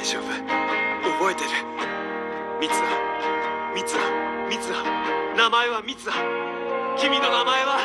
勝負覚えてるミツだミツだミツだ名前はミツだ君の名前は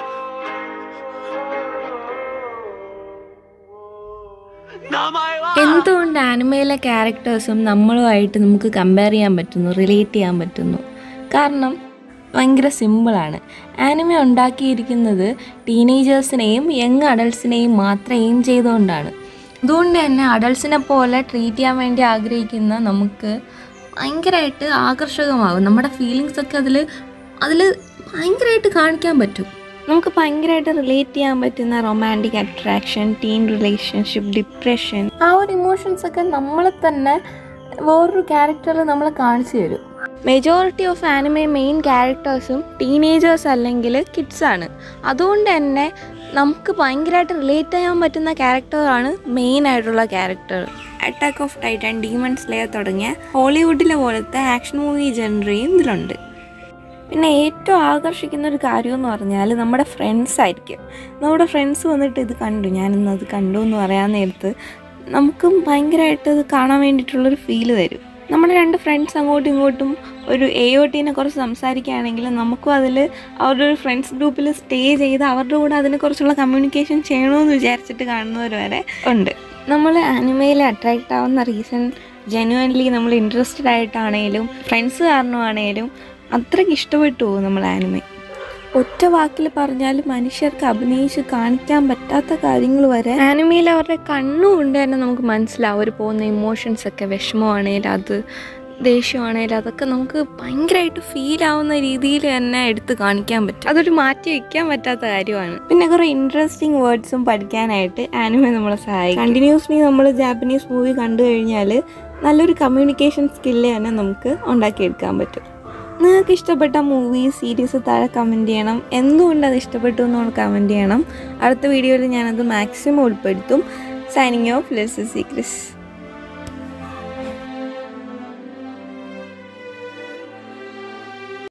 名前は എന്തുകൊണ്ട് ആനിമയിലെ ക്യാരക്ടേഴ്സും നമ്മളുമായിട്ട് നമുക്ക് കമ്പയർ ചെയ്യാൻ പറ്റുന്നു റിലേറ്റ് ചെയ്യാൻ പറ്റുന്നു കാരണം ഭയങ്കര സിമ്പിളാണ് ആനിമ ഉണ്ടാക്കിയിരിക്കുന്നത് ടീനേജേഴ്സിനെയും യങ് അഡൾട്ട്സിനെയും മാത്രം എയിം ചെയ്തുകൊണ്ടാണ് അതുകൊണ്ട് തന്നെ അഡൾട്ട്സിനെ പോലെ ട്രീറ്റ് ചെയ്യാൻ വേണ്ടി ആഗ്രഹിക്കുന്ന നമുക്ക് ഭയങ്കരമായിട്ട് ആകർഷകമാകും നമ്മുടെ ഫീലിങ്സ് ഒക്കെ അതിൽ അതിൽ ഭയങ്കരമായിട്ട് കാണിക്കാൻ പറ്റും നമുക്ക് ഭയങ്കരമായിട്ട് റിലേറ്റ് ചെയ്യാൻ പറ്റുന്ന romantic attraction teen relationship depression ആ ഒരു ഇമോഷൻസ് ഒക്കെ നമ്മളെ തന്നെ വേറൊരു ക്യാരക്ടറിൽ നമ്മളെ കാണിച്ചു തരും മെജോറിറ്റി ഓഫ് ആനിമെ മെയിൻ ക്യാരക്ടേഴ്സും ടീനേജേഴ്സ് അല്ലെങ്കിൽ കിഡ്സാണ് അതുകൊണ്ട് തന്നെ നമുക്ക് ഭയങ്കരമായിട്ട് റിലേറ്റ് ചെയ്യാൻ പറ്റുന്ന ക്യാരക്ടറാണ് മെയിൻ ആയിട്ടുള്ള character attack of titan demon slayer തുടങ്ങിയ ഹോളിവുഡിലെ പോലത്തെ ആക്ഷൻ മൂവി ജനറയും ഇതിലുണ്ട് പിന്നെ ഏറ്റവും ആകർഷിക്കുന്ന ഒരു കാര്യം എന്ന് പറഞ്ഞാൽ നമ്മുടെ ഫ്രണ്ട്സ് ആയിരിക്കും നമ്മുടെ ഫ്രണ്ട്സ് വന്നിട്ട് ഇത് കണ്ടു ഞാനിന്ന് അത് കണ്ടു എന്ന് പറയാൻ നേരത്ത് നമുക്കും ഭയങ്കരമായിട്ട് ഇത് കാണാൻ വേണ്ടിയിട്ടുള്ളൊരു ഫീല് തരും നമ്മുടെ രണ്ട് ഫ്രണ്ട്സ് അങ്ങോട്ടും ഇങ്ങോട്ടും ഒരു എ ഒ ടീനെ കുറിച്ച് സംസാരിക്കുകയാണെങ്കിൽ നമുക്കും അതിൽ അവരുടെ ഒരു ഫ്രണ്ട്സ് ഗ്രൂപ്പിൽ സ്റ്റേ ചെയ്ത് അവരുടെ കൂടെ അതിനെക്കുറിച്ചുള്ള കമ്മ്യൂണിക്കേഷൻ ചെയ്യണമെന്ന് വിചാരിച്ചിട്ട് കാണുന്നവർ വരെ ഉണ്ട് നമ്മൾ ആനിമയിൽ അട്രാക്റ്റ് ആവുന്ന റീസൺ ജെന്യുവൻലി നമ്മൾ ഇൻട്രസ്റ്റഡ് ആയിട്ടാണേലും ഫ്രണ്ട്സ് കാരണമാണേലും അത്രയ്ക്ക് ഇഷ്ടപ്പെട്ടു പോകും നമ്മൾ ആനിമ ഒറ്റ വാക്കിൽ പറഞ്ഞാൽ മനുഷ്യർക്ക് അഭിനയിച്ച് കാണിക്കാൻ പറ്റാത്ത കാര്യങ്ങൾ വരെ ആനിമയിൽ അവരുടെ കണ്ണുകൊണ്ട് തന്നെ നമുക്ക് മനസ്സിലാവും അവർ പോകുന്ന ഇമോഷൻസ് ഒക്കെ വിഷമമാണേലും അത് ദേഷ്യമാണേലും അതൊക്കെ നമുക്ക് ഭയങ്കരമായിട്ട് ഫീൽ ആവുന്ന രീതിയിൽ തന്നെ എടുത്ത് കാണിക്കാൻ പറ്റും അതൊരു മാറ്റി വയ്ക്കാൻ പറ്റാത്ത കാര്യമാണ് പിന്നെ കുറേ ഇൻട്രസ്റ്റിംഗ് വേർഡ്സും പഠിക്കാനായിട്ട് ആനിമ നമ്മളെ സഹായിക്കും കണ്ടിന്യൂസ്ലി നമ്മൾ ജാപ്പനീസ് മൂവി കണ്ടു കഴിഞ്ഞാൽ നല്ലൊരു കമ്മ്യൂണിക്കേഷൻ സ്കില്ല് തന്നെ നമുക്ക് ഉണ്ടാക്കിയെടുക്കാൻ പറ്റും നിങ്ങൾക്ക് ഇഷ്ടപ്പെട്ട മൂവി സീരീസ് താഴെ കമൻറ്റ് ചെയ്യണം എന്തുകൊണ്ട് അത് ഇഷ്ടപ്പെട്ടു എന്ന് കമൻറ്റ് ചെയ്യണം അടുത്ത വീഡിയോയിൽ ഞാനത് മാക്സിമം ഉൾപ്പെടുത്തും സൈനിങ് ഓഫ് ലെസ് സീക്രസ്